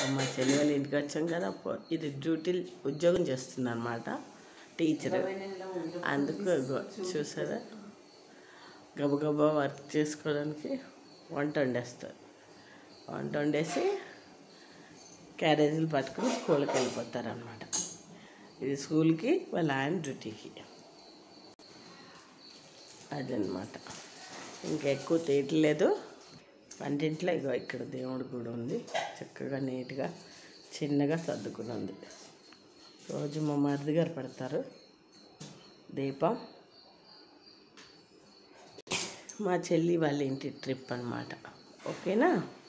మా చెల్లి వాళ్ళ ఇంటికి వచ్చాం కదా పో- ఇది డ్యూటీ ఉద్యోగం చేస్తుంది అనమాట టీచర్ అందుకు ఇగో చూసారా గబగబా వర్క్ చేసుకోవడానికి వంట వండేస్తారు వంట వండేసి క్యారేజీలు పట్టుకుని స్కూల్కి వెళ్ళిపోతారు అనమాట ఇది స్కూల్కి వాళ్ళ ఆయన డ్యూటీకి అదనమాట ఇంకా ఎక్కువ తీయట్లేదు వంటింట్లో ఇగో ఇక్కడ దేవుడి గుడి ఉంది చక్కగా నీట్గా చిన్నగా సర్దుకుని ఉంది రోజు మా మరిది గారు పెడతారు దీపం మా చెల్లి వాళ్ళ ఇంటి ట్రిప్ అన్నమాట ఓకేనా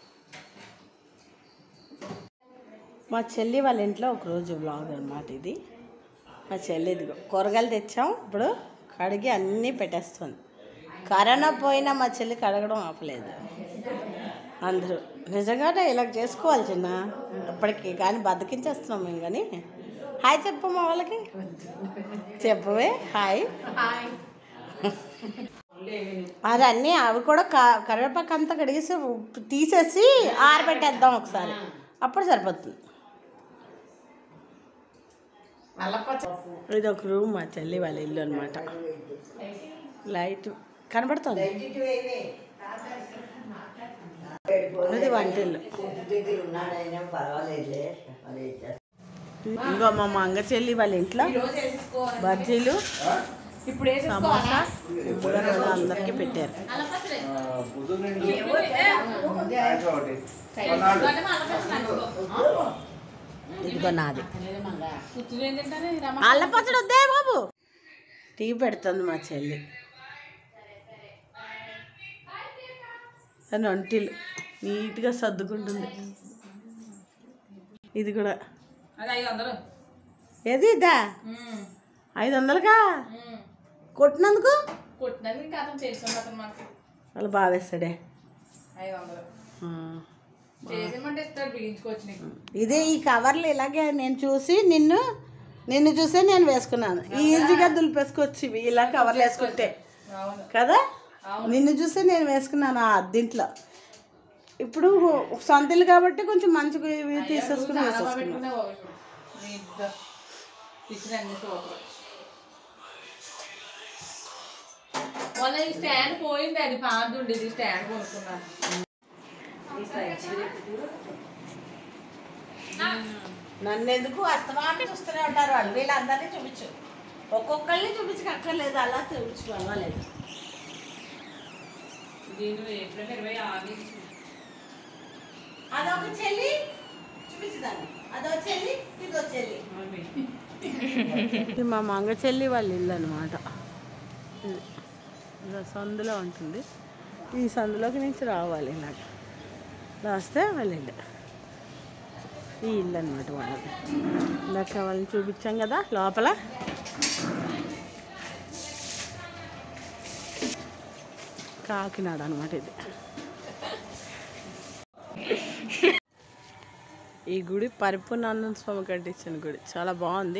మా చెల్లి వాళ్ళ ఇంట్లో ఒకరోజు బ్లాగ్ అనమాట ఇది మా చెల్లి ఇదిగో కూరగాయలు తెచ్చాం ఇప్పుడు కడిగి అన్నీ పెట్టేస్తుంది కరోనా పోయినా మా చెల్లి కడగడం ఆపలేదు అందరూ నిజంగానే ఇలా చేసుకోవాలి చిన్న ఇప్పటికి కానీ బతికించేస్తున్నాం మేము కానీ హాయ్ చెప్పు మా వాళ్ళకి చెప్పవే హాయ్ అది అన్నీ అవి కూడా క- కరివేపాకు అంతా కడిగేసి ఉప్పు తీసేసి ఆరబెట్టేద్దాం ఒకసారి అప్పుడు సరిపోతుంది ఇది ఒక రూమ్ మా చెల్లి వాళ్ళ ఇల్లు అనమాట లైట్ కనబడుతుంది ఇది వంటిల్లు ఇంకో మా మంగ చెల్లి వాళ్ళ ఇంట్లో బజ్జీలు ఇప్పుడు సమోసా ఉబ్బుగా అందరికీ పెట్టారు ఇదిగో నాది అల్ల పచ్చడి వద్దే బాబు టీ పెడుతుంది మా చెల్లి తను ఒంటిలు నీట్గా సర్దుకుంటుంది ఇది కూడా అది ఐదు వందలు ఏది ఇదా ఐదు వందలుగా కొట్టినందుకు కొట్టినది ఇంకా అతను చేసాం అతను మనకి వాళ్ళు బాగా వేస్తాడే ఐదు వందలు ఆ. చేసేమంటే ఇస్తాడు బిగించుకోవచ్చు నీకు ఇదే ఈ కవర్లు ఇలాగే నేను చూసి నిన్ను నిన్ను చూసే నేను వేసుకున్నాను ఈజీగా దులిపేసుకోవచ్చు ఇవి ఇలా కవర్లు వేసుకుంటే అవును కదా నిన్ను చూసే నేను వేసుకున్నాను ఆ దీంట్లో ఇప్పుడు సొంతలు కాబట్టి కొంచెం మంచిగా ఇవి తీసేసుకుని వేసేసుకున్నాను పెట్టుకున్నావు ఇప్పుడు నీ ఇద్ద- ఇచ్చిన అన్ని సూపర్ మొన్న ఈ స్టాండ్ పోయింది అది పాదు ఉండేది స్టాండ్ కొనుక్కున్నాను నన్ను ఎందుకు అస్తమాన్ని చూస్తూనే ఉంటారు వాళ్ళు వీళ్ళందరినీ చూపించు ఒక్కొక్కరిని చూపించక అక్కర్లేదు అలా చూపించు పర్వాలేదు దీని ఏప్రిల్ ఇరవై ఆరు అదొక చెల్లి చూపించదాన్ని అదో చెల్లి ఇదో చెల్లి ఇది మా మంగ చెల్లి వాళ్ళ ఇల్లు అనమాట ఇలా సందులో ఉంటుంది ఈ సందులోకి నుంచి రావాలి నాకు రాస్తే వాళ్ళ ఇల్లు ఈ ఇల్లు అనమాట వాళ్ళది ఇందాక వాళ్ళని చూపించాం కదా లోపల కాకినాడ అనమాట ఇది ఈ గుడి పరిపూర్ణానంద స్వామి కట్టించిన గుడి చాలా బాగుంది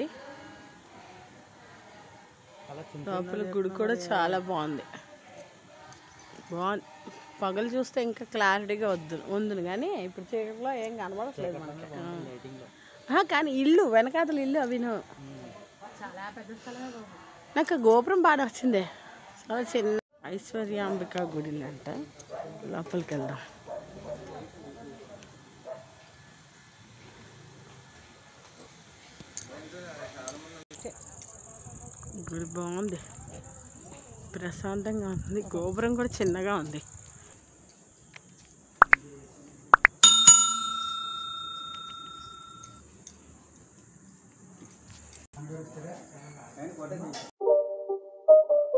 లోపల గుడి కూడా చాలా బాగుంది బాగుంది పగలు చూస్తే ఇంకా క్లారిటీగా వద్దు ఉంది కానీ ఇప్పుడు చీకట్లో ఏం కనబడట్లేదు మనకి ఆ. ఆ, కానీ ఇల్లు వెనకాతల ఇల్లు అవిను నాకు ఆ గోపురం బాగా వచ్చింది చాలా చిన్న ఐశ్వర్యాంబిక గుడి అంట లోపలికి వెళ్దాం గుడి బాగుంది ప్రశాంతంగా ఉంది గోపురం కూడా చిన్నగా ఉంది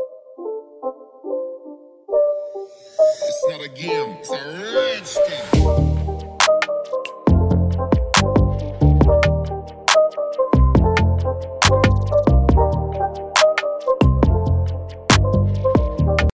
It's not a game, it's a rich thing.